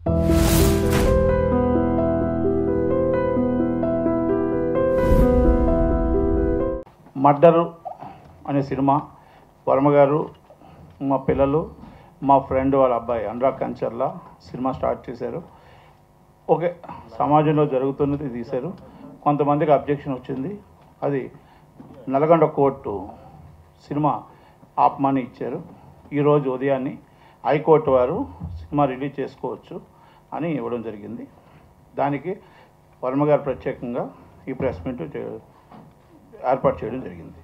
Murder అనే cinema Varma గారు మా పిల్లలు మా ఫ్రెండ్ వాళ్ళ అబ్బాయి అనురాగ్ కంచర్ల సినిమా స్టార్ట్ చేశారు ఓకే సమాజంలో జరుగుతున్నది తీశారు కొంతమందికి అబ్జెక్షన్ వచ్చింది అది నల్గొండ కోర్టు సినిమా ఆపమని ఇచ్చారు ఈరోజు ఉదయాన్నే హైకోర్టు వారు సినిమా రిలీజ్ చేసుకోవచ్చు అని ఇవ్వడం జరిగింది దానికి వర్మ గారు ప్రత్యేకంగా ఈ ప్రెస్ మీట్ చే- ఏర్పాటు చేయడం జరిగింది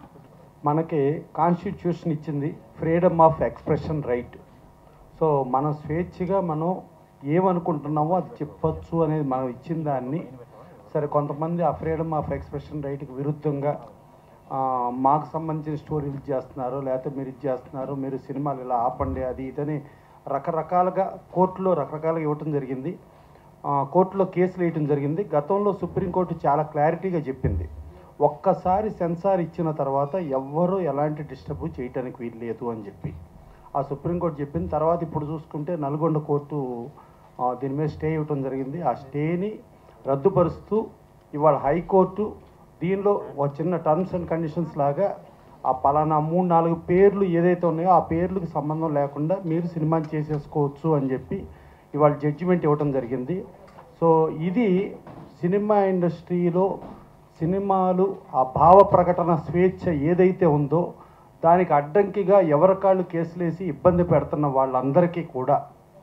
మనకి కాన్స్టిట్యూషన్ ఇచ్చింది freedom of expression right so మనం స్వేచ్ఛగా మనం ఏమనుకుంటున్నామో అది చెప్పొచ్చు అనేది మనం ఇచ్చిన దాన్ని సరే కొంతమంది ఆ ఫ్రీడమ్ ఆఫ్ ఎక్స్ప్రెషన్ రైట్కి విరుద్ధంగా ఆ, మాకు సంబంధించిన స్టోరీలు చేస్తున్నారు లేకపోతే మీరు ఇది చేస్తున్నారు మీరు సినిమాలు ఇలా ఆపండి అది ఇదని రకరకాలుగా కోర్టులో రకరకాలుగా ఇవ్వటం జరిగింది ఆ, కోర్టులో కేసులు వేయటం జరిగింది గతంలో సుప్రీంకోర్టు చాలా క్లారిటీగా చెప్పింది ఒక్కసారి సెన్సార్ ఇచ్చిన తర్వాత ఎవ్వరూ ఎలాంటి డిస్టర్బ్ చేయటానికి వీలు లేదు అని చెప్పి ఆ సుప్రీంకోర్టు చెప్పిన తర్వాత ఇప్పుడు చూసుకుంటే నల్గొండ కోర్టు ఆ, దీని మీద స్టే ఇవ్వటం జరిగింది ఆ స్టేని రద్దుపరుస్తూ ఇవాళ హైకోర్టు దీనిలో ఒక చిన్న టర్మ్స్ అండ్ కండిషన్స్ లాగా ఆ పలానా మూడు నాలుగు పేర్లు ఏదైతే ఉన్నాయో ఆ పేర్లకు సంబంధం లేకుండా మీరు సినిమాని చేసేసుకోవచ్చు అని చెప్పి ఇవాళ జడ్జిమెంట్ ఇవ్వటం జరిగింది సో ఇది సినిమా ఇండస్ట్రీలో సినిమాలు ఆ భావ ప్రకటన స్వేచ్ఛ ఏదైతే ఉందో దానికి అడ్డంకిగా ఎవరికాళ్ళు కేసులేసి ఇబ్బంది పెడుతున్న వాళ్ళందరికీ కూడా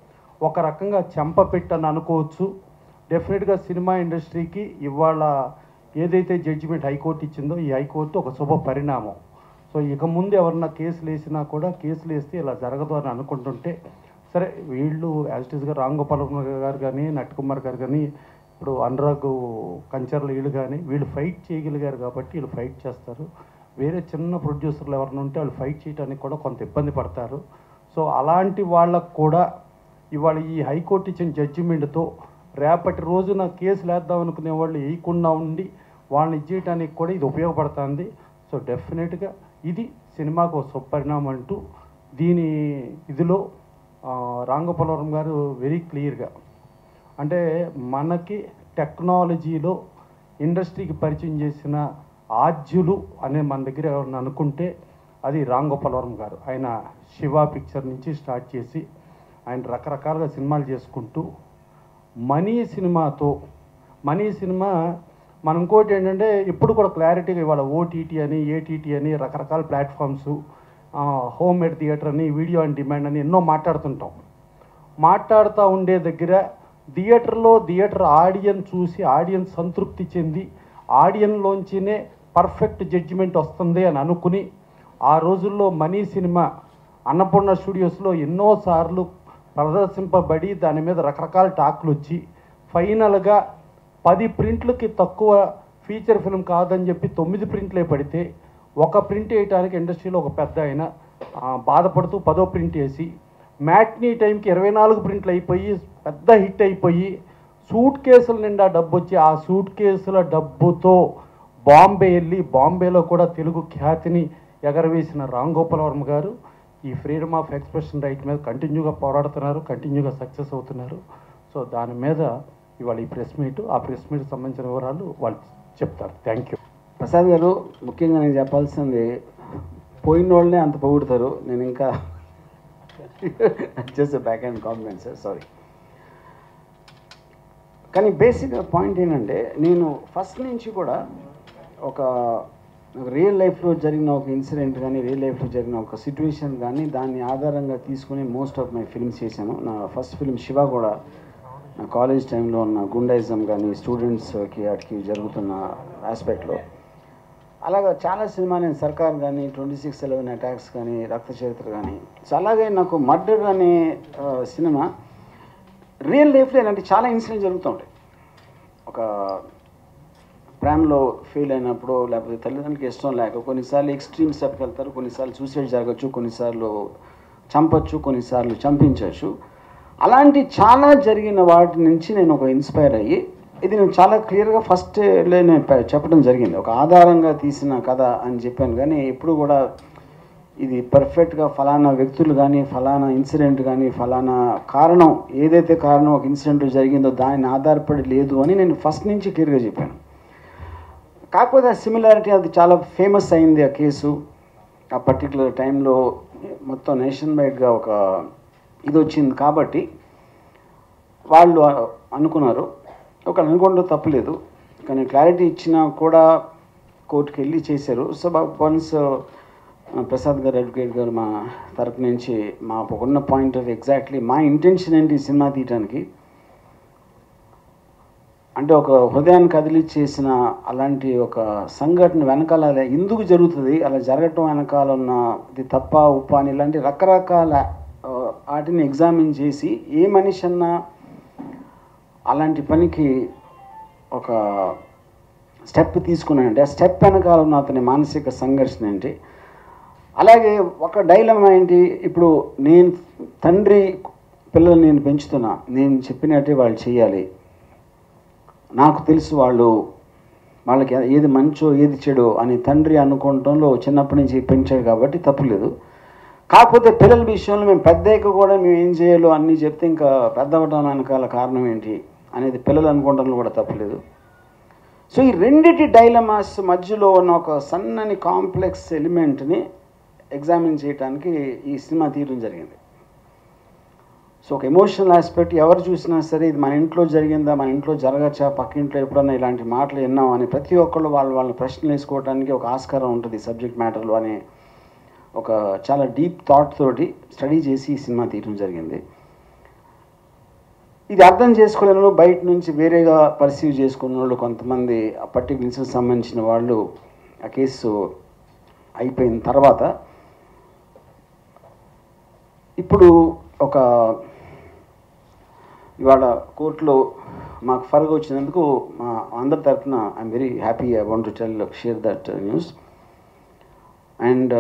ఒక రకంగా చెంప పెట్టని అనుకోవచ్చు డెఫినెట్గా సినిమా ఇండస్ట్రీకి ఇవాళ ఏదైతే జడ్జిమెంట్ హైకోర్టు ఇచ్చిందో ఈ హైకోర్టు ఒక శుభ పరిణామం సో ఇక ముందు ఎవరన్నా కేసులు వేసినా కూడా కేసులు వేస్తే ఇలా జరగదు అని అనుకుంటుంటే సరే వీళ్ళు యాజిటీస్గా రామ్ గోపాల్ వర్మ గారు కానీ నట్కుమార్ గారు కానీ ఇప్పుడు అనురాగ్ కంచర్ల వీళ్ళు కానీ వీళ్ళు ఫైట్ చేయగలిగారు కాబట్టి వీళ్ళు ఫైట్ చేస్తారు వేరే చిన్న ప్రొడ్యూసర్లు ఎవరైనా ఉంటే వాళ్ళు ఫైట్ చేయడానికి కూడా కొంత ఇబ్బంది పడతారు సో అలాంటి వాళ్ళకు కూడా ఇవాళ ఈ హైకోర్టు ఇచ్చిన జడ్జిమెంట్తో రేపటి రోజున కేసులు వేద్దాం అనుకునే వాళ్ళు వేయకుండా ఉండి వాళ్ళని ఇచ్చేయడానికి కూడా ఇది ఉపయోగపడుతుంది సో డెఫినెట్గా ఇది సినిమాకు ఒక సుపరిణామం అంటూ దీని ఇదిలో ఆ, రాంగోపాలవరం గారు వెరీ క్లియర్గా అంటే మనకి టెక్నాలజీలో ఇండస్ట్రీకి పరిచయం చేసిన ఆద్యులు అనే మన దగ్గర ఎవరిని అనుకుంటే అది రామ్ గోపాల్ వర్మ గారు ఆయన శివ పిక్చర్ నుంచి స్టార్ట్ చేసి ఆయన రకరకాలుగా సినిమాలు చేసుకుంటూ మనీ సినిమాతో మనీ సినిమా మనం ఇంకోటి ఏంటంటే ఇప్పుడు కూడా క్లారిటీగా ఇవాళ ఓటీటీ అని ఏటీటీ అని రకరకాల ప్లాట్ఫామ్స్ హోమ్ మేడ్ థియేటర్ అని వీడియో ఆన్ డిమాండ్ అని ఎన్నో మాట్లాడుతుంటాం మాట్లాడుతూ ఉండే దగ్గర థియేటర్లో థియేటర్ ఆడియన్స్ చూసి ఆడియన్స్ సంతృప్తి చెంది ఆడియన్లోంచినే పర్ఫెక్ట్ జడ్జిమెంట్ వస్తుంది అని అనుకుని ఆ రోజుల్లో మనీ సినిమా అన్నపూర్ణ స్టూడియోస్లో ఎన్నోసార్లు ప్రదర్శింపబడి దాని మీద రకరకాల టాక్లు వచ్చి ఫైనల్గా పది ప్రింట్లకి తక్కువ ఫీచర్ ఫిల్మ్ కాదని చెప్పి తొమ్మిది ప్రింట్లే పడితే ఒక ప్రింట్ వేయడానికి ఇండస్ట్రీలో ఒక పెద్ద ఆయన ఆ, బాధపడుతూ పదో ప్రింట్ వేసి మ్యాట్నీ టైంకి ఇరవై నాలుగు ప్రింట్లు అయిపోయి పెద్ద హిట్ అయిపోయి సూట్ కేసుల నిండా డబ్బు వచ్చి ఆ సూట్ కేసుల డబ్బుతో బాంబే వెళ్ళి బాంబేలో కూడా తెలుగు ఖ్యాతిని ఎగరవేసిన రామ్ గోపాల్ వర్మ గారు ఈ ఫ్రీడమ్ ఆఫ్ ఎక్స్ప్రెషన్ రైట్ మీద కంటిన్యూగా పోరాడుతున్నారు కంటిన్యూగా సక్సెస్ అవుతున్నారు సో దాని మీద ఇవాళ ఈ ప్రెస్ మీట్ ఆ ప్రెస్ మీట్ సంబంధించిన వివరాలు వాళ్ళు చెప్తారు థ్యాంక్ యూ ప్రసాద్ గారు ముఖ్యంగా నేను చెప్పాల్సింది పోయిన వాళ్ళనే అంత పొగుడతారు నేను ఇంకా just back and compliment sir sorry కానీ బేసిక్ పాయింట్ ఏంటంటే నేను ఫస్ట్ నుంచి కూడా ఒక రియల్ లైఫ్లో జరిగిన ఒక ఇన్సిడెంట్ కానీ రియల్ లైఫ్లో జరిగిన ఒక సిచ్యువేషన్ కానీ దాన్ని ఆధారంగా తీసుకుని మోస్ట్ ఆఫ్ మై ఫిల్మ్స్ చేశాను నా ఫస్ట్ ఫిల్మ్ శివ కూడా నా కాలేజ్ టైంలో ఉన్న గుండాయిజం కానీ స్టూడెంట్స్కి వాటికి జరుగుతున్న ఆస్పెక్ట్లో అలాగా చాలా సినిమా నేను సర్కార్ కానీ ట్వంటీ సిక్స్ ఎలెవెన్ అటాక్స్ కానీ రక్త చరిత్ర కానీ సో అలాగే నాకు మర్డర్ అనే ఆ, సినిమా రియల్ లైఫ్లో ఇలాంటి చాలా ఇన్సిడెంట్ జరుగుతూ ఉంటాయి ఒక ప్రేమలో ఫెయిల్ అయినప్పుడు లేకపోతే తల్లిదండ్రులకి ఇష్టం లేక కొన్నిసార్లు ఎక్స్ట్రీమ్ స్టెప్కి వెళ్తారు కొన్నిసార్లు సూసైడ్ జరగచ్చు కొన్నిసార్లు చంపచ్చు కొన్నిసార్లు చంపించవచ్చు అలాంటి చాలా జరిగిన వాటి నుంచి నేను ఒక ఇన్స్పైర్ అయ్యి ఇది నేను చాలా క్లియర్గా ఫస్ట్ నేను పె- చెప్పడం జరిగింది ఒక ఆధారంగా తీసిన కథ అని చెప్పాను కానీ ఎప్పుడు కూడా ఇది పర్ఫెక్ట్గా ఫలానా వ్యక్తులు కానీ ఫలానా ఇన్సిడెంట్ కానీ ఫలానా కారణం ఏదైతే కారణం ఒక ఇన్సిడెంట్ జరిగిందో దానిని ఆధారపడి లేదు అని నేను ఫస్ట్ నుంచి క్లియర్గా చెప్పాను కాకపోతే ఆ సిమిలారిటీ అది చాలా ఫేమస్ అయింది ఆ కేసు ఆ పర్టికులర్ టైంలో మొత్తం నేషన్ వైడ్గా ఒక ఇది వచ్చింది కాబట్టి వాళ్ళు అ- అనుకున్నారు ఒక అనుకోవడం తప్పలేదు కానీ క్లారిటీ ఇచ్చినా కూడా కోర్టుకి వెళ్ళి చేశారు సో వన్స్ ప్రసాద్ గారు అడ్వకేట్ గారు మా తరపు నుంచి మా ఉన్న పాయింట్ ఆఫ్ ఎగ్జాక్ట్లీ మా ఇంటెన్షన్ ఏంటి ఈ సినిమా తీయడానికి అంటే ఒక హృదయాన్ని కదిలి చేసిన అలాంటి ఒక సంఘటన వెనకాల అలా ఎందుకు జరుగుతుంది అలా జరగటం వెనకాల ఉన్న ఇది తప్ప ఉప్ప అని ఇలాంటి రకరకాల ఆ, వాటిని ఎగ్జామిన్ చేసి ఏ మనిషి అన్నా అలాంటి పనికి ఒక స్టెప్ తీసుకున్నానంటే ఆ స్టెప్ వెనకాల ఉన్న అతని మానసిక సంఘర్షణ ఏంటి అలాగే ఒక డైలమా ఏంటి ఇప్పుడు నేను తండ్రి పిల్లలు నేను పెంచుతున్నా నేను చెప్పినట్టే వాళ్ళు చేయాలి నాకు తెలుసు వాళ్ళు వాళ్ళకి ఏది మంచో ఏది చెడో అని తండ్రి అనుకోవటంలో చిన్నప్పటి నుంచి పెంచాడు కాబట్టి తప్పులేదు కాకపోతే పిల్లల విషయంలో మేము పెద్దయ్యాక కూడా మేము ఏం చేయాలో అన్నీ చెప్తే ఇంకా పెద్ద అవడం వెనకాల కారణం ఏంటి అనేది పిల్లలు అనుకోవడంలో కూడా తప్పులేదు సో ఈ రెండిటి డైలమాస్ మధ్యలో ఉన్న ఒక సన్నని కాంప్లెక్స్ ఎలిమెంట్ని ఎగ్జామిన్ చేయడానికి ఈ సినిమా తీయడం జరిగింది సో ఒక ఎమోషనల్ ఆస్పెక్ట్ ఎవరు చూసినా సరే ఇది మన ఇంట్లో జరిగిందా మన ఇంట్లో జరగచ్చా పక్కింట్లో ఎప్పుడన్నా ఇలాంటి మాటలు విన్నాం అని ప్రతి ఒక్కళ్ళు వాళ్ళు వాళ్ళ ప్రశ్నలు వేసుకోవడానికి ఒక ఆస్కారం ఉంటుంది సబ్జెక్ట్ మ్యాటర్లో అనే ఒక చాలా డీప్ థాట్ తోటి స్టడీ చేసి ఈ సినిమా తీయడం జరిగింది ఇది అర్థం చేసుకోలేని వాళ్ళు బయట నుంచి వేరేగా పర్సీవ్ చేసుకున్న వాళ్ళు కొంతమంది ఆ పర్టికులర్ ఇన్సిడెంట్ సంబంధించిన వాళ్ళు ఆ కేసు అయిపోయిన తర్వాత ఇప్పుడు ఒక ఇవాళ కోర్టులో మాకు ఫరగా వచ్చినందుకు మా అందరి తరఫున I'm very happy I want to tell share that news and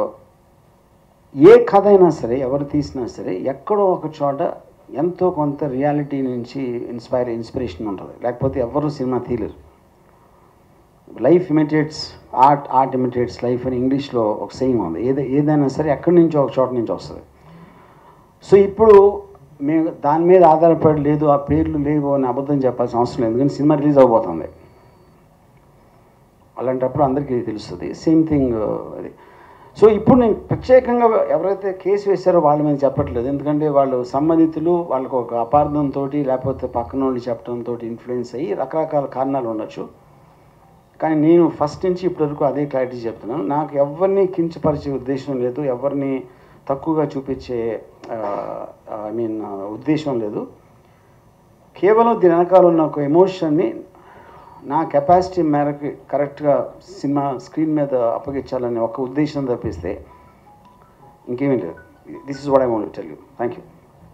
ఏ కథ అయినా సరే ఎవరు తీసినా సరే ఎక్కడో ఒక చోట ఎంతో కొంత రియాలిటీ నుంచి ఇన్స్పైర్ ఇన్స్పిరేషన్ ఉంటుంది లేకపోతే ఎవరు సినిమా తీయలేరు life imitates art art imitates life అని ఇంగ్లీష్లో ఒక సెయింగ్ ఉంది ఏది ఏదైనా సరే ఎక్కడి నుంచో ఒక చోట నుంచి వస్తుంది సో ఇప్పుడు మేము దాని మీద ఆధారపడి లేదు ఆ పేర్లు లేవు అని అబద్ధం చెప్పాల్సిన అవసరం లేదు ఎందుకంటే సినిమా రిలీజ్ అవబోతుంది అలాంటప్పుడు అందరికీ తెలుస్తుంది సేమ్ థింగ్ అది సో ఇప్పుడు నేను ప్రత్యేకంగా ఎవరైతే కేసు వేశారో వాళ్ళ మీద చెప్పట్లేదు ఎందుకంటే వాళ్ళు సంబంధితులు వాళ్ళకు ఒక అపార్థంతో లేకపోతే పక్కన వాళ్ళు చెప్పడంతో ఇన్ఫ్లుయెన్స్ అయ్యి రకరకాల కారణాలు ఉండొచ్చు కానీ నేను ఫస్ట్ నుంచి ఇప్పటివరకు అదే క్లారిటీ చెప్తున్నాను నాకు ఎవరిని కించపరిచే ఉద్దేశం లేదు ఎవరిని తక్కువగా చూపించే ఐ మీన్ ఉద్దేశం లేదు కేవలం దీని వెనకాల ఉన్న ఒక ఎమోషన్ని నా కెపాసిటీ మేరకు కరెక్ట్గా సినిమా స్క్రీన్ మీద అప్పగించాలనే ఒక ఉద్దేశం తప్పిస్తే ఇంకేమీ లేదు this is what I want tell you thank you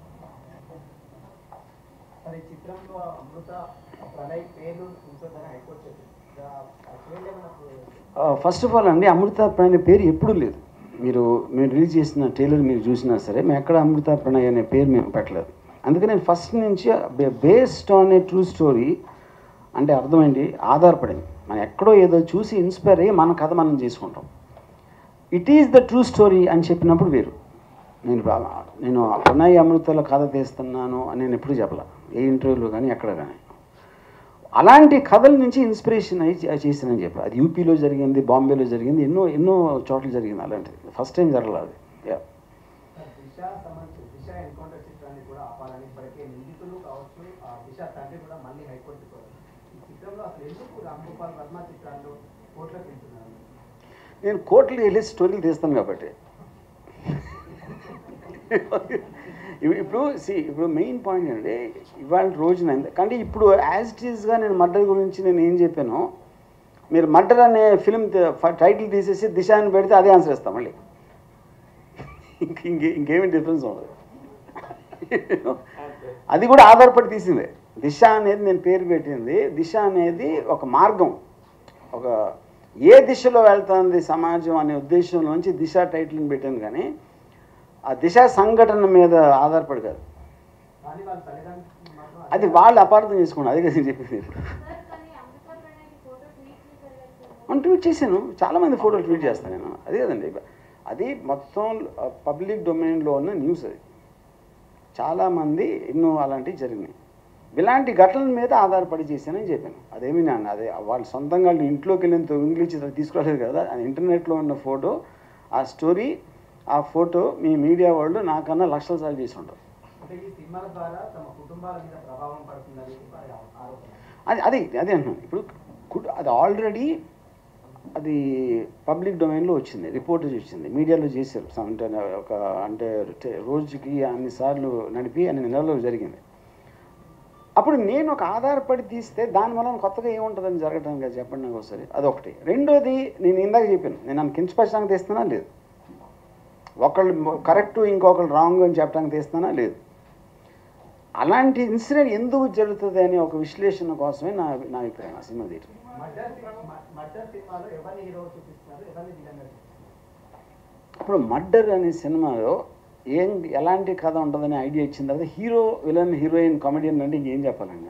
మరి చిత్రంలో అమృత ప్రణయ్ పేరు ఉంటుందని హైకోర్టు చెప్పింది ఆ పేర్లు ఏమైనా ఫస్ట్ ఆఫ్ ఆల్ అండి అమృత ప్రణయ్ పేరు ఎప్పుడూ లేదు మీరు మేము రిలీజ్ చేసిన ట్రైలర్ మీరు చూసినా సరే మేము ఎక్కడ అమృత ప్రణయ్ అనే పేరు మేము పెట్టలేదు అందుకే నేను ఫస్ట్ నుంచి based on a true story అంటే అర్థమైంది ఆధారపడింది మనం ఎక్కడో ఏదో చూసి ఇన్స్పైర్ అయ్యి మన కథ మనం చేసుకుంటాం it is the true story అని చెప్పినప్పుడు వేరు నేను బా- నేను ప్రణయ్ అమృతలో కథ తీస్తున్నాను అని నేను ఎప్పుడు చెప్పలే ఏ ఇంటర్వ్యూలో కానీ ఎక్కడ కానీ అలాంటి కథల నుంచి ఇన్స్పిరేషన్ అయ్యి చే- చేశానని చెప్పి అది యూపీలో జరిగింది బాంబేలో జరిగింది ఎన్నో ఎన్నో చోట్ల జరిగింది అలాంటిది ఫస్ట్ టైం జరగలేదు అది Yeah. దిశ సంబంధించి దిశ ఎన్కౌంటర్ చిత్రాన్ని కూడా ఆపాలని ఇప్పటికే నిందితులు కావచ్చు ఆ దిశ తండ్రి కూడా మళ్ళీ హైకోర్టు కోరారు ఈ చిత్రంలో అసలు ఎందుకు రామ్ గోపాల్ వర్మ చిత్రాల్లో కోర్టులోకి వెళ్తున్నారు నేను కోర్టులో వెళ్ళి స్టోరీలు తీస్తాను కాబట్టి ఇప్పు- ఇప్పుడు సి ఇప్పుడు మెయిన్ పాయింట్ అండి ఇవాళ రోజున ఎంత- కానీ ఇప్పుడు యాజ్ ఇట్ ఈస్గా నేను మర్డర్ గురించి నేను ఏం చెప్పాను మీరు మర్డర్ అనే ఫిల్మ్ టైటిల్ తీసేసి దిశ అని పెడితే అదే ఆన్సర్ ఇస్తాం మళ్ళీ ఇంక ఇంకే ఇంకేమీ డిఫరెన్స్ ఉండదు అది కూడా ఆధారపడి తీసిందే దిశ అనేది నేను పేరు పెట్టింది దిశ అనేది ఒక మార్గం ఒక ఏ దిశలో వెళ్తుంది సమాజం అనే ఉద్దేశంలోంచి దిశ టైటిల్ని పెట్టాను కానీ ఆ దిశ సంఘటన మీద ఆధారపడి కాదు కానీ వాళ్ళ తల్లిదండ్రులు మాత్రం అది వాళ్ళు అపార్థం చేసుకోండి అదే కదా నేను చెప్పింది ఇప్పుడు సార్ కానీ అమృత ప్రణయ్కి ఫోటో ట్వీట్ చేశారు కదా సార్ మనం ట్వీట్ చేశాను చాలామంది ఫోటోలు ట్వీట్ చేస్తాను నేను అదే కదండి అది మొత్తం పబ్లిక్ డొమైన్లో ఉన్న న్యూస్ అది చాలామంది ఎన్నో అలాంటివి జరిగినాయి ఇలాంటి ఘటనల మీద ఆధారపడి చేశానని చెప్పాను అదేమి నేను అదే వాళ్ళు సొంతంగా వాళ్ళు ఇంట్లోకి వెళ్ళిన ఇంగ్లీష్ తీసుకురాలేదు కదా అది ఇంటర్నెట్లో ఉన్న ఫోటో ఆ స్టోరీ ఆ ఫోటో మీ మీడియా వాళ్ళు నాకన్నా లక్షల సార్లు చేసి ఉంటారు అంటే ఈ సినిమాల ద్వారా తమ కుటుంబాల మీద ప్రభావం పడుతుందని వారి ఆరోపణ అది అది అదే అంటున్నాను ఇప్పుడు కుట్- అది ఆల్రెడీ అది పబ్లిక్ డొమైన్లో వచ్చింది రిపోర్టేజ్ వచ్చింది మీడియాలో చేశారు సమ్ అంటే ఒక అంటే టే- రోజుకి అన్ని సార్లు నడిపి అన్ని నెలలు జరిగింది అప్పుడు నేను ఒక ఆధారపడి తీస్తే దానివల్ల కొత్తగా ఏముంటుందని జరగడం కదా చెప్పండి నాకు ఒకసారి అదొకటి రెండోది నేను ఇందాక చెప్పాను నేను నన్ను కించపరచడానికి తీస్తున్నా లేదు ఒకళ్ళు కరెక్ట్ ఇంకొకళ్ళు రాంగ్ అని చెప్పడానికి తీస్తున్నా లేదు అలాంటి ఇన్సిడెంట్ ఎందుకు జరుగుతుంది అనే ఒక విశ్లేషణ కోసమే నా నా అభిప్రాయం ఆ సినిమా తీయటం మర్డర్ సినిమా మర్డర్ సినిమాలో ఎవరిని హీరో చూపిస్తున్నారు ఎవరిని విలన్గా చూపిస్తున్నారు ఇప్పుడు మర్డర్ అనే సినిమాలో ఏం ఎలాంటి కథ ఉంటుందనే ఐడియా ఇచ్చిన తర్వాత హీరో విలన్ హీరోయిన్ కామెడియన్ అంటే ఇంకేం చెప్పాలండి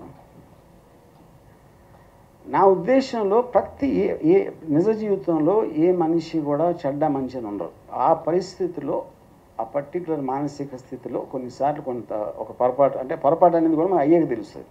నా ఉద్దేశంలో ప్రతి ఏ ఏ నిజ జీవితంలో ఏ మనిషి కూడా చెడ్డ మనిషి అని ఉండరు ఆ పరిస్థితిలో ఆ పర్టికులర్ మానసిక స్థితిలో కొన్నిసార్లు కొంత ఒక పొరపాటు అంటే పొరపాటు అనేది కూడా మనకు అయ్యేకి తెలుస్తుంది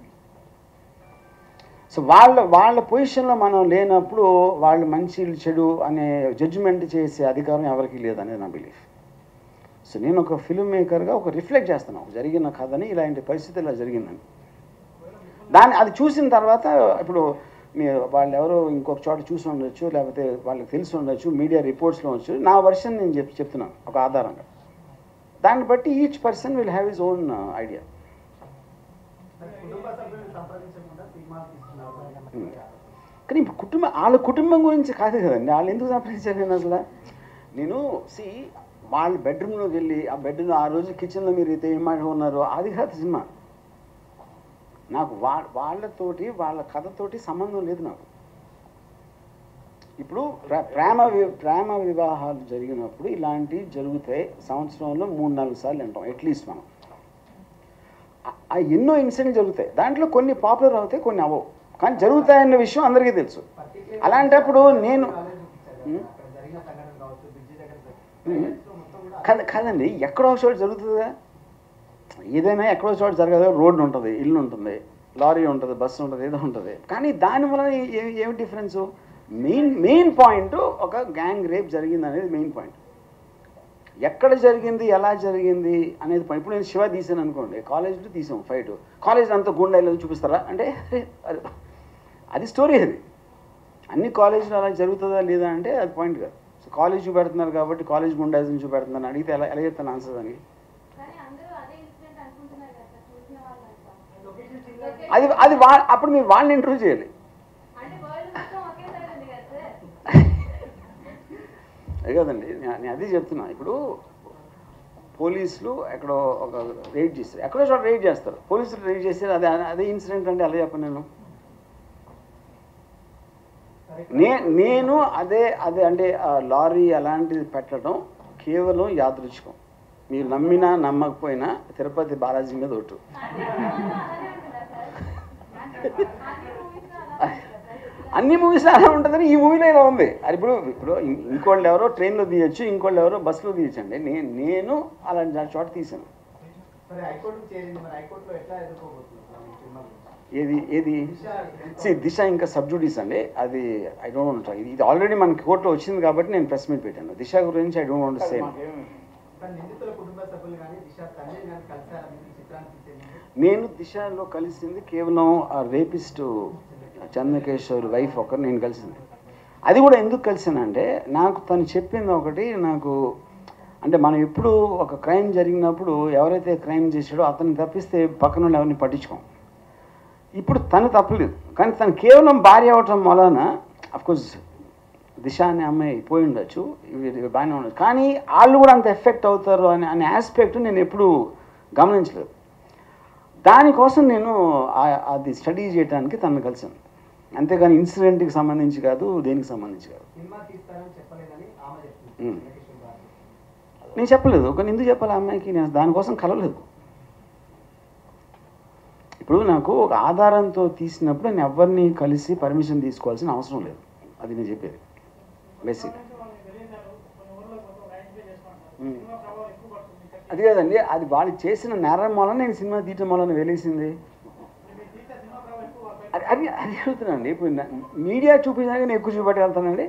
సో వాళ్ళ వాళ్ళ పొజిషన్లో మనం లేనప్పుడు వాళ్ళు మంచి చెడు అనే జడ్జిమెంట్ చేసే అధికారం ఎవరికీ లేదనేది నా బిలీఫ్ సో నేను ఒక ఫిల్మ్ మేకర్గా ఒక రిఫ్లెక్ట్ చేస్తాను ఒక జరిగిన కథని ఇలాంటి పరిస్థితి ఇలా జరిగిందని దాన్ని అది చూసిన తర్వాత ఇప్పుడు మీ వాళ్ళు ఎవరో ఇంకొక చోట చూసి ఉండొచ్చు లేకపోతే వాళ్ళకి తెలిసి ఉండొచ్చు మీడియా రిపోర్ట్స్లో ఉండొచ్చు నా వర్షన్ నేను చెప్ చెప్తున్నాను ఒక ఆధారంగా దాన్ని బట్టి each person will have his own idea మరి కుటుంబ సభ్యులను సంప్రదించకుండా సినిమాలు తీస్తున్నారు కానీ ఇప్పుడు కుటుంబం వాళ్ళ కుటుంబం గురించి కాదు కదండి వాళ్ళు ఎందుకు సంప్రదించారు నేను అసలు నేను సి వాళ్ళ బెడ్రూమ్లోకి వెళ్ళి ఆ బెడ్రూమ్ ఆ రోజు కిచెన్లో మీరు అయితే ఏం మాట ఉన్నారు అది కాదు సినిమా నాకు వా వాళ్ళతోటి వాళ్ళ కథతోటి సంబంధం లేదు నాకు ఇప్పుడు ప్ర- ప్రేమ వి- ప్రేమ వివాహాలు జరిగినప్పుడు ఇలాంటివి జరుగుతాయి సంవత్సరంలో మూడు నాలుగు సార్లు వింటాం అట్లీస్ట్ మనం ఆ- ఆ ఎన్నో ఇన్సిడెంట్ జరుగుతాయి దాంట్లో కొన్ని పాపులర్ అవుతాయి కొన్ని అవ్వవు కానీ జరుగుతాయన్న విషయం అందరికీ తెలుసు అలాంటిప్పుడు నేను ఉం? అక్కడ జరిగిన సంఘటన కావచ్చు బ్రిడ్జి దగ్గర ఉం. Climax లో మొత్తం కూడా కాదు కాదండి ఎక్కడో ఒక చోట జరుగుతుందా ఏదైనా ఎక్కడో ఒక చోట జరగదు రోడ్డు ఉంటుంది ఇల్లు ఉంటుంది లారీ ఉంటుంది బస్సు ఉంటుంది ఏదో ఉంటుంది కానీ దాని వలన ఏ- ఏ- ఏమి డిఫరెన్స్ మెయిన్ మెయిన్ పాయింట్ ఒక గ్యాంగ్ రేప్ జరిగింది అనేది మెయిన్ పాయింట్ ఎక్కడ జరిగింది ఎలా జరిగింది అనేది point. ఇప్పుడు నేను శివ తీసాను అనుకోండి కాలేజ్లో తీసాం ఫైట్ కాలేజ్ అంతా గుండా ఇలా చూపిస్తారా అంటే అది అది స్టోరీ అది అన్ని కాలేజీలో అలా జరుగుతుందా లేదా అంటే అది పాయింట్ కాదు సో కాలేజ్ చూపెడుతున్నారు కాబట్టి కాలేజ్ గుండాయిజం చూపెడుతున్నాను అడిగితే ఎలా ఎలా చెప్తాను ఆన్సర్ దానికి కానీ అందరూ అదే ఇన్సిడెంట్ అనుకుంటున్నారు కదా సార్ చూసిన వాళ్ళంతా లొకేషన్ చేంజ్ అది అది వా అప్పుడు మీరు వాళ్ళని ఇంటర్వ్యూ చేయాలి అంటే వరల్డ్ మొత్తం ఒకే సైడ్ ఉంది కదా సార్ అది కదండి నేను నేను అదే చెప్తున్నా ఇప్పుడు పోలీసులు ఎక్కడో ఒక రైడ్ చేస్తారు ఎక్కడో చోట రైడ్ చేస్తారు పోలీసులు రైడ్ చేస్తారు అదే అదే ఇన్సిడెంట్ అంటే ఎలా చెప్పను నేను నే నేను అదే అదే అంటే ఆ లారీ అలాంటిది పెట్టడం కేవలం యాదృచ్ఛికం మీరు నమ్మినా నమ్మకపోయినా తిరుపతి బాలాజీ మీద ఒట్టు అన్ని మూవీస్ అలా ఉంటుంది అన్ని మూవీస్లో అలా ఉంటుందని కదా సార్ ఈ మూవీలో ఇలా ఉంది అది ఇప్పుడు ఇప్పుడు ఇం- ఇంకోళ్ళు ఎవరో ట్రైన్లో తీయొచ్చు ఇంకోళ్ళు ఎవరో బస్సులో తీయచ్చండి నేను నేను అలాంటి చోట తీసాను మరి హైకోర్టుకు చేరింది మరి హైకోర్టులో ఎట్లా ఎదుర్కోబోతున్నారు ఈ సినిమా గురించి? ఏది ఏది దిశ సి దిశ ఇంకా సబ్జుడీస్ అండి అది ఐ డోంట్ వాంట్ ఇది ఆల్రెడీ మనకి కోర్టులో వచ్చింది కాబట్టి నేను ప్రెస్ మీట్ పెట్టాను దిశ గురించి ఐ డోంట్ వాంట్ సేమ్ కానీ నిందితుల కుటుంబ సభ్యులు కానీ దిశ తండ్రి కానీ కలిసారా మీరు ఈ చిత్రాన్ని తీసే ముందు? నేను దిశలో కలిసింది కేవలం ఆ రేపిస్ట్ చంద్రకేశ్వర్ వైఫ్ ఒకరు నేను కలిసింది అది కూడా ఎందుకు కలిసానంటే నాకు తను చెప్పింది ఒకటి నాకు అంటే మనం ఎప్పుడు ఒక క్రైమ్ జరిగినప్పుడు ఎవరైతే క్రైమ్ చేశాడో అతన్ని తప్పిస్తే పక్కన వాళ్ళు ఎవరిని పట్టించుకోం ఇప్పుడు తను తప్పలేదు కానీ తను కేవలం భార్య అవటం వలన కోర్స్ దిశ అనే అమ్మాయి పోయి ఉండొచ్చు ఇవి ఇవి బాగానే ఉండొచ్చు కానీ వాళ్ళు కూడా అంత ఎఫెక్ట్ అవుతారు అనే అనే ఆస్పెక్ట్ నేను ఎప్పుడు గమనించలేదు దానికోసం నేను ఆ- అది స్టడీ చేయడానికి తనను కలిసాను అంతేగాని ఇన్సిడెంట్కి సంబంధించి కాదు దేనికి సంబంధించి కాదు సినిమా తీస్తారని చెప్పలేదని ఆమె చెప్తుంది ఉమ్. వెంకటేశ్వర గారు. నేను చెప్పలేదు కానీ ఎందుకు చెప్పాలి ఆ అమ్మాయికి నేను దానికోసం కలవలేదు ఇప్పుడు నాకు ఒక ఆధారంతో తీసినప్పుడు నేను ఎవరిని కలిసి పర్మిషన్ తీసుకోవాల్సిన అవసరం లేదు అది నేను చెప్పేది బేసిక్ అది కాదండి అది వాళ్ళు చేసిన నేరం వలన నేను సినిమా తీయటం వలన వెలిసింది అది అది అది అడుగుతున్నానండి ఇప్పుడు నా- మీడియా చూపించాక నేను ఎక్కువ చూపెట్టగలుగుతానండి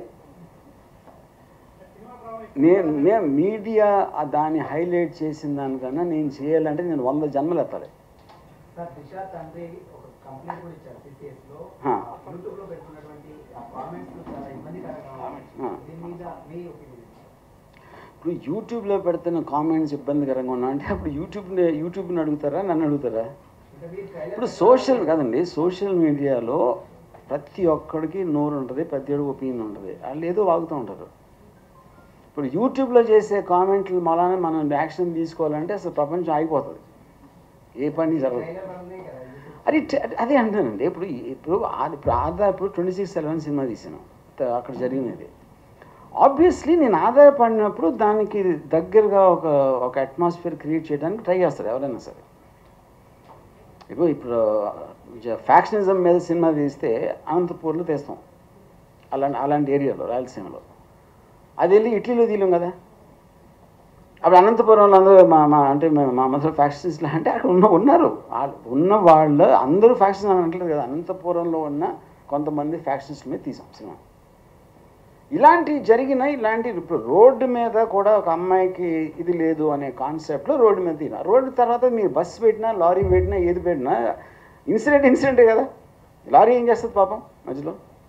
నేను నేను మీడియా ఆ దాన్ని హైలైట్ చేసిన దానికన్నా నేను చేయాలంటే నేను వంద జన్మలు ఎత్తాలి సార్ దిశ తండ్రి ఒక కంప్లైంట్ కూడా ఇచ్చారు సిసిఎస్ లో హా. యూట్యూబ్ లో పెట్టుకున్నటువంటి ఆ కామెంట్స్ చాలా ఇబ్బందికరంగా హా. ఉన్నాయి దీని మీద మీ ఒపీనియన్ ఇప్పుడు యూట్యూబ్లో పెడుతున్న కామెంట్స్ ఇబ్బందికరంగా ఉన్నా అంటే అప్పుడు యూట్యూబ్ యూట్యూబ్ని అడుగుతారా నన్ను అడుగుతారా ఇంకా మీరు ట్రైలర్ ఇప్పుడు సోషల్ కాదండి సోషల్ మీడియాలో ప్రతి ఒక్కడికి నోరు ఉంటుంది ప్రతి ఒక్కడికి ఒపీనియన్ ఉంటుంది వాళ్ళు ఏదో వాగుతూ ఉంటారు ఇప్పుడు యూట్యూబ్లో చేసే కామెంట్లు మలానే మనం యాక్షన్ తీసుకోవాలంటే అసలు ప్రపంచం ఆగిపోతుంది ఏ పని జరగదు ట్రైలర్ వల్లనే కదా యూట్యూబ్ అది ట- అదే అంటానండి ఇప్పుడు ఇప్పుడు ఆ- ఇప్పుడు ఆధార్ ఇప్పుడు ట్వంటీ సిక్స్ ఎలవెన్ సినిమా తీసాను త- అక్కడ జరిగినది ఆబ్వియస్లీ నేను ఆధారపడినప్పుడు దానికి దగ్గరగా ఒక ఒక అట్మాస్ఫియర్ క్రియేట్ చేయడానికి ట్రై చేస్తారు ఎవరైనా సరే ఇప్పుడు ఇప్పుడు ఫ్యాక్షనిజం మీద సినిమా తీస్తే అనంతపూర్లో తీస్తాం అలాంటి అలాంటి ఏరియాలో రాయలసీమలో అది వెళ్ళి ఇటలీలో తీయలేం కదా అప్పుడు అనంతపురంలో అందరూ మా మా అంటే మా మా మధ్య ఫ్యాక్షన్స్లో అంటే అక్కడ ఉన్న ఉన్నారు ఆ- ఉన్న వాళ్ళు అందరూ ఫ్యాక్షన్ అని అంటలేదు కదా అనంతపురంలో ఉన్న కొంతమంది ఫ్యాక్షన్స్ మీద తీసాం సినిమా ఇలాంటివి జరిగిన ఇలాంటి ఇప్పుడు రోడ్డు మీద కూడా ఒక అమ్మాయికి ఇది లేదు అనే కాన్సెప్ట్లో రోడ్డు మీద తీన రోడ్డు తర్వాత మీరు బస్సు పెట్టినా లారీ పెట్టినా ఏది పెట్టినా ఇన్సిడెంట్ ఇన్సిడెంటే కదా లారీ ఏం చేస్తుంది పాపం మధ్యలో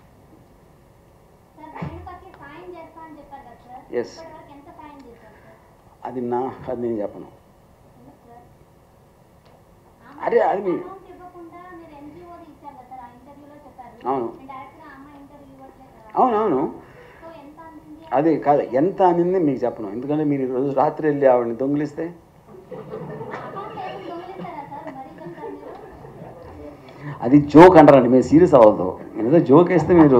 సార్ రేణుకకి సాయం చేస్తా అని చెప్పారు కదా సార్ Yes. ఇప్పటివరకు ఎంత సాయం చేశారు సార్ అది నా అది నేను చెప్పను ఎందుకు సార్ అరే, అది మీ- అమౌంట్ ఇవ్వకుండా మీరు ఎన్జిఓ ఇచ్చారు కదా సార్ ఆ ఇంటర్వ్యూలో చెప్పారు అవును. నేను డైరెక్ట్ గా అమ్మాయి ఇంటర్వ్యూ ఇవ్వట్లేదు కదా అవునవును సో ఎంత అందింది అది కాదు ఎంత అనింది మీకు చెప్పను ఎందుకంటే మీరు ఈరోజు రాత్రి వెళ్ళి ఆవిడని దొంగిలిస్తే అకౌంట్ ఏమి దొంగిలిస్తారా సార్ మరీ చెప్తారు మీరు అది జోక్ అంటారండి మీరు సీరియస్ అవ్వద్దు ఏదో జోక్ వేస్తే మీరు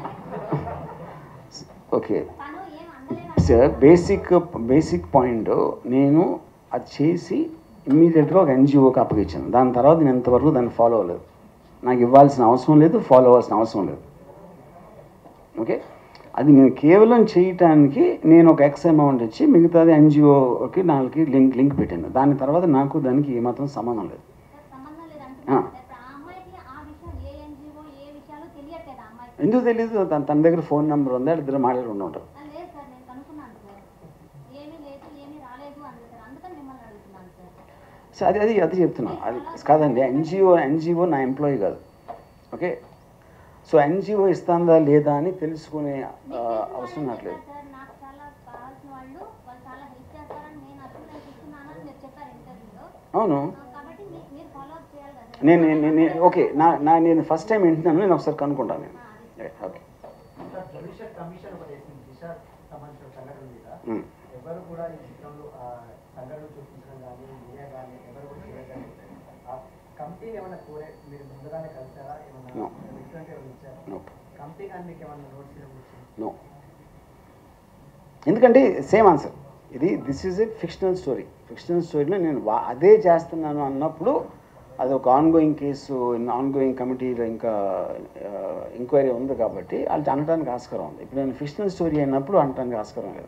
ఓకే తను ఏం అందలేదు సార్ బేసిక్ బేసిక్ పాయింట్ నేను అది చేసి ఇమ్మీడియట్గా ఒక ఎన్జిఓకి అప్పగించాను దాని తర్వాత నేను ఇంతవరకు దాన్ని ఫాలో అవ్వలేదు నాకు ఇవ్వాల్సిన అవసరం లేదు ఫాలో అవ్వాల్సిన అవసరం లేదు ఓకే అది నేను కేవలం చేయటానికి నేను ఒక ఎక్స్ అమౌంట్ ఇచ్చి మిగతాది ఎన్జిఓకి నాలుగు లింక్ లింక్ పెట్టాను దాని తర్వాత నాకు దానికి ఏమాత్రం సంబంధం లేదు సార్ సంబంధం లేదు ఆ. అంటున్నారు సార్ ఇప్పుడు ఆ అమ్మాయికి ఆ విషయం ఏ ఎన్జిఓ ఏ విషయాలు తెలియట్లేదు ఆ అమ్మాయికి ఎందుకు తెలియదు తన తన దగ్గర ఫోన్ నెంబర్ ఉంది ఇద్దరు మాట్లాడుకుంటూ ఉంటారు ఆ, లేదు సార్ నేను కనుక్కున్నాను సార్ ఏమీ లేదు ఏమీ రాలేదు అంది సార్ అందుకని మిమ్మల్ని అడుగుతున్నాను సార్ సో అది అది అది చెప్తున్నా అది కాదండి ఎన్జిఓ ఎన్జిఓ నా ఎంప్లాయీ కాదు ఓకే సో ఎన్జిఓ ఇస్తుందా లేదా అని తెలుసుకునే ఆ, అవసరం నాకు లేదు సార్ నాకు చాలా కావాల్సిన వాళ్ళు వాళ్ళు చాలా హెల్ప్ చేస్తారని నేను అసూరెన్స్ ఇస్తున్నానని మీరు చెప్పారు ఇంటర్వ్యూలో అవును కాబట్టి మీ- మీరు ఫాలో అప్ చేయాలి కదా నేను నేను- నేను ఓకే నా నా నేను ఫస్ట్ టైం వింటున్నాను నేను ఒకసారి కనుక్కుంటాను నేను ఓకే సార్ జుడిషియల్ కమిషన్ ఒకటి వేసింది దిశ సంబంధించిన సంఘటన మీద మ్మ్. ఎవరు కూడా ఈ చిత్రంలో ఆ సంఘటన చూపించడం కానీ మీడియా కానీ ఎవరు కూడా చేయడం ఆ కమిటీని ఏమైనా కోరే మీరు ముందుగానే కలిసారా ఏమైనా No. ఇటువంటి ఏమైనా ఇచ్చారా No. కమిటీ కానీ మీకు ఏమైనా నోట్స్ ఇచ్చింది నో ఎందుకంటే సేమ్ ఆన్సర్ ఇది this is a fictional story fictional స్టోరీలో నేను వా- అదే చేస్తున్నాను అన్నప్పుడు అది ఒక ongoing case ongoing కమిటీలో ఇంకా ఎంక్వైరీ ఉంది కాబట్టి వాళ్ళు అనడానికి ఆస్కారం ఉంది ఇప్పుడు నేను ఫిక్షనల్ స్టోరీ అయినప్పుడు అనడానికి ఆస్కారం లేదు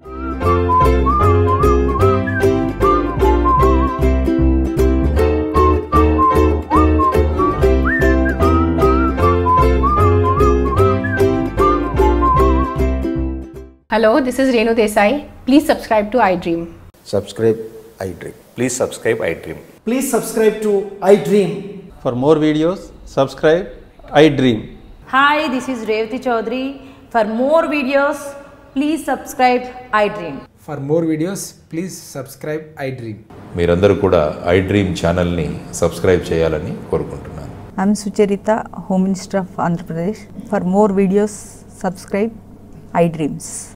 Hello, this is Renu Desai. Please subscribe to iDream. subscribe iDream. Please subscribe iDream. Please subscribe to iDream. For more videos, subscribe iDream. Hi, this is Revati Chaudhary. For more videos, please subscribe iDream. For more videos, please subscribe iDream. మీరందరూ కూడా iDream ఛానల్ని subscribe చేయాలని కోరుకుంటున్నాను I'm Sucharita, Home Minister of Andhra Pradesh. For more videos, subscribe iDreams.